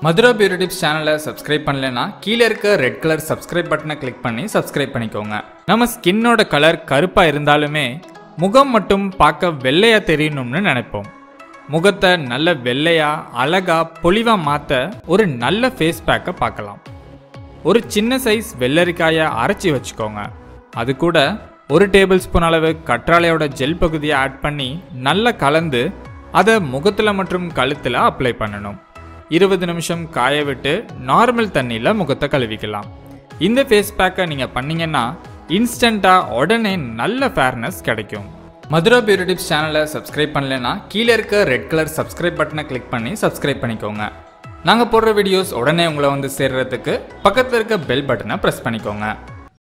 Mathura beauty tips சேனலை subscribe பண்ணலைன்னா கீழே இருக்க ரெட் கலர் சப்ஸ்கிரைப் பட்டனை கிளிக் பண்ணி சப்ஸ்கிரைப் பண்ணிக்கோங்க நம்ம ஸ்கின்னோட கலர் கருப்பாக இருந்தாலுமே முகம் மட்டும் பார்க்க வெள்ளையா தெரியணும்னு நினைப்போம் முகத்தை நல்ல வெள்ளையா அழகா பொலிவா மாற்ற ஒரு நல்ல ஃபேஸ் பேக்கை பார்க்கலாம் ஒரு சின்ன சைஸ் வெள்ளரிக்காயை அரைச்சி வச்சுக்கோங்க அது கூட ஒரு டேபிள் ஸ்பூன் அளவு கற்றாழையோட ஜெல் பகுதியை ஆட் பண்ணி நல்லா கலந்து அதை முகத்தில் மற்றும் கழுத்தில் அப்ளை பண்ணணும் இருபது நிமிஷம் காய விட்டு நார்மல் தண்ணியில் முகத்தை கழுவிக்கலாம் இந்த ஃபேஸ் பேக்கை நீங்கள் பண்ணீங்கன்னா இன்ஸ்டண்ட்டாக உடனே நல்ல ஃபேர்னஸ் கிடைக்கும் மதுரா பியூட்டி டிப்ஸ் சேனலை சப்ஸ்கிரைப் பண்ணலைன்னா கீழே இருக்க ரெட் கலர் சப்ஸ்கிரைப் பட்டனை கிளிக் பண்ணி சப்ஸ்கிரைப் பண்ணிக்கோங்க நாங்கள் போடுற வீடியோஸ் உடனே உங்களை வந்து சேர்றதுக்கு பக்கத்தில் இருக்க பெல் பட்டனை ப்ரெஸ் பண்ணிக்கோங்க